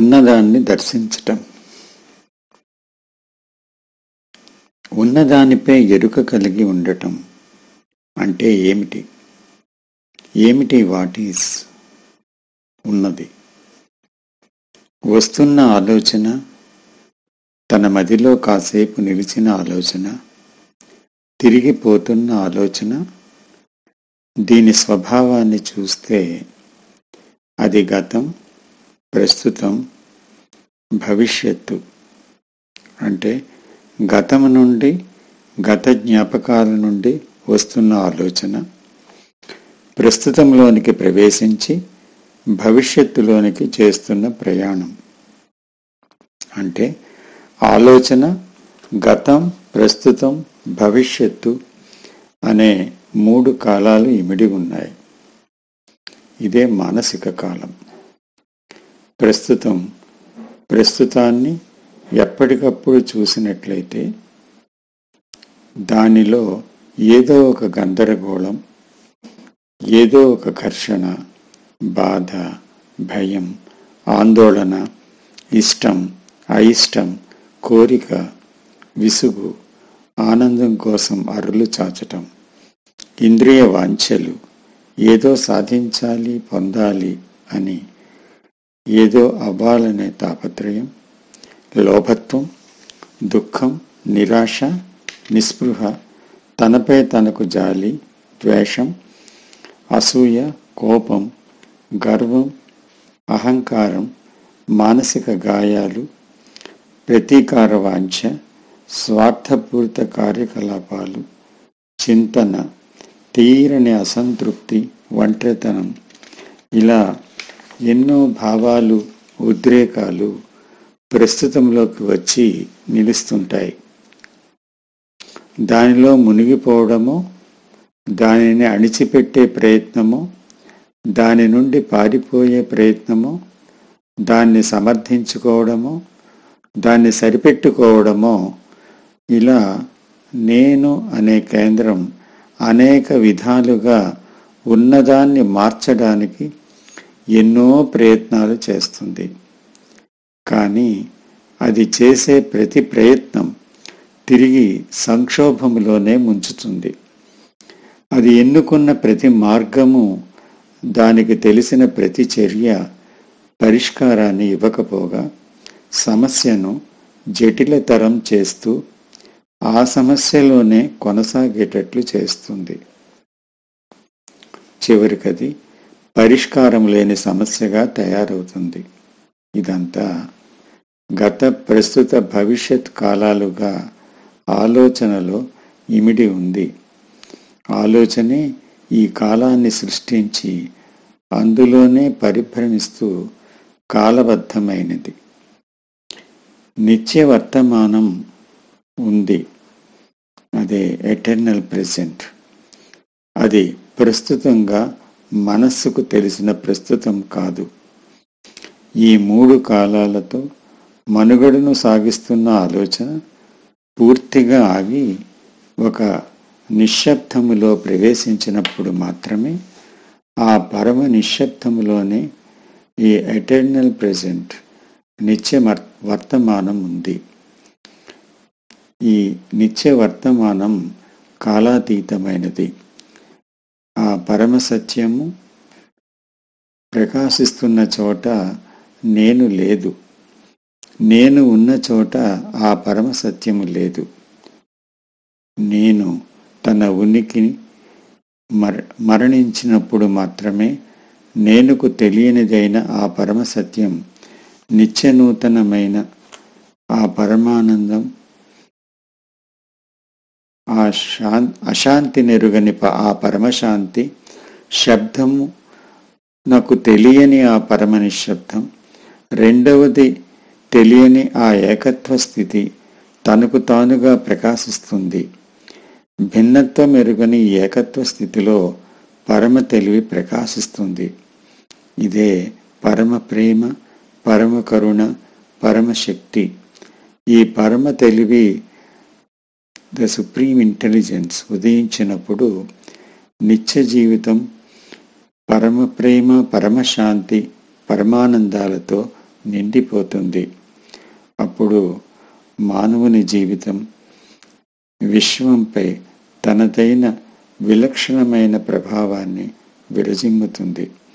ఉన్నదాన్ని దర్శించటం ఉన్నదానిపై ఎరుక కలిగి ఉండటం అంటే ఏమిటి ఏమిటి వాట్ ఈస్ ఉన్నది వస్తున్న ఆలోచన తన మదిలో కాసేపు నిలిచిన ఆలోచన తిరిగిపోతున్న ఆలోచన దీని స్వభావాన్ని చూస్తే అది గతం ప్రస్తుతం భవిష్యత్తు అంటే గతం నుండి గత జ్ఞాపకాల నుండి వస్తున్న ఆలోచన ప్రస్తుతంలోనికి ప్రవేశించి భవిష్యత్తులోనికి చేస్తున్న ప్రయాణం అంటే ఆలోచన గతం ప్రస్తుతం భవిష్యత్తు అనే మూడు కాలాలు ఇమిడి ఉన్నాయి ఇదే మానసిక కాలం ప్రస్తుతం ప్రస్తుతాన్ని ఎప్పటికప్పుడు చూసినట్లయితే దానిలో ఏదో ఒక గందరగోళం ఏదో ఒక ఘర్షణ బాధ భయం ఆందోళన ఇష్టం అయిష్టం కోరిక విసుగు ఆనందం కోసం అరులు చాచటం ఇంద్రియ వాంఛలు ఏదో సాధించాలి పొందాలి అని ఏదో అవ్వాలనే తాపత్రయం లోభత్వం దుఃఖం నిరాశ నిస్పృహ తనపై తనకు జాలి ద్వేషం అసూయ కోపం గర్వం అహంకారం మానసిక గాయాలు ప్రతీకార వాంఛ స్వార్థపూరిత కార్యకలాపాలు చింతన తీరని అసంతృప్తి ఒంటరితనం ఇలా ఎన్నో భావాలు ఉద్రేకాలు ప్రస్తుతంలోకి వచ్చి నిలుస్తుంటాయి దానిలో మునిగిపోవడమో దానిని అణిచిపెట్టే ప్రయత్నమో దాని నుండి పారిపోయే ప్రయత్నమో దాన్ని సమర్థించుకోవడమో దాన్ని సరిపెట్టుకోవడమో ఇలా నేను అనే కేంద్రం అనేక విధాలుగా ఉన్నదాన్ని మార్చడానికి ఎన్నో ప్రయత్నాలు చేస్తుంది కానీ అది చేసే ప్రతి ప్రయత్నం తిరిగి సంక్షోభంలోనే ముంచుతుంది అది ఎన్నుకున్న ప్రతి మార్గము దానికి తెలిసిన ప్రతి చర్య పరిష్కారాన్ని ఇవ్వకపోగా సమస్యను జటిలతరం చేస్తూ ఆ సమస్యలోనే కొనసాగేటట్లు చేస్తుంది చివరికది పరిష్కారం లేని సమస్యగా తయారవుతుంది ఇదంతా గత ప్రస్తుత భవిష్యత్ కాలాలుగా ఆలోచనలో ఇమిడి ఉంది ఆలోచనే ఈ కాలాన్ని సృష్టించి అందులోనే పరిభ్రమిస్తూ కాలబద్ధమైనది నిత్య వర్తమానం ఉంది అదే ఎటర్నల్ ప్రెసెంట్ అది ప్రస్తుతంగా మనస్సుకు తెలిసిన ప్రస్తుతం కాదు ఈ మూడు కాలాలతో మనుగడను సాగిస్తున్న ఆలోచన పూర్తిగా ఆగి ఒక నిశ్శబ్దములో ప్రవేశించినప్పుడు మాత్రమే ఆ పరమ నిశ్శబ్దములోనే ఈ ఎటర్నల్ ప్రెసెంట్ నిత్య వర్తమానం ఉంది ఈ నిత్య వర్తమానం కాలాతీతమైనది ఆ పరమ సత్యము ప్రకాశిస్తున్న చోట నేను లేదు నేను ఉన్న చోట ఆ పరమ సత్యము లేదు నేను తన ఉనికిని మర మరణించినప్పుడు మాత్రమే నేనుకు తెలియనిదైన ఆ పరమ సత్యం నిత్యనూతనమైన ఆ పరమానందం ఆ శాం అశాంతి నెరుగని ఆ పరమశాంతి శబ్దము నాకు తెలియని ఆ పరమ నిశ్శబ్దం రెండవది తెలియని ఆ ఏకత్వ స్థితి తనకు తానుగా ప్రకాశిస్తుంది భిన్నత్వం ఎరుగని ఏకత్వ స్థితిలో పరమ తెలివి ప్రకాశిస్తుంది ఇదే పరమ ప్రేమ పరమ కరుణ పరమ శక్తి ఈ పరమ తెలివి ద సుప్రీం ఇంటెలిజెన్స్ ఉదయించినప్పుడు నిత్య జీవితం పరమ ప్రేమ పరమశాంతి పరమానందాలతో నిండిపోతుంది అప్పుడు మానవుని జీవితం విశ్వంపై తనదైన విలక్షణమైన ప్రభావాన్ని విరజిమ్ముతుంది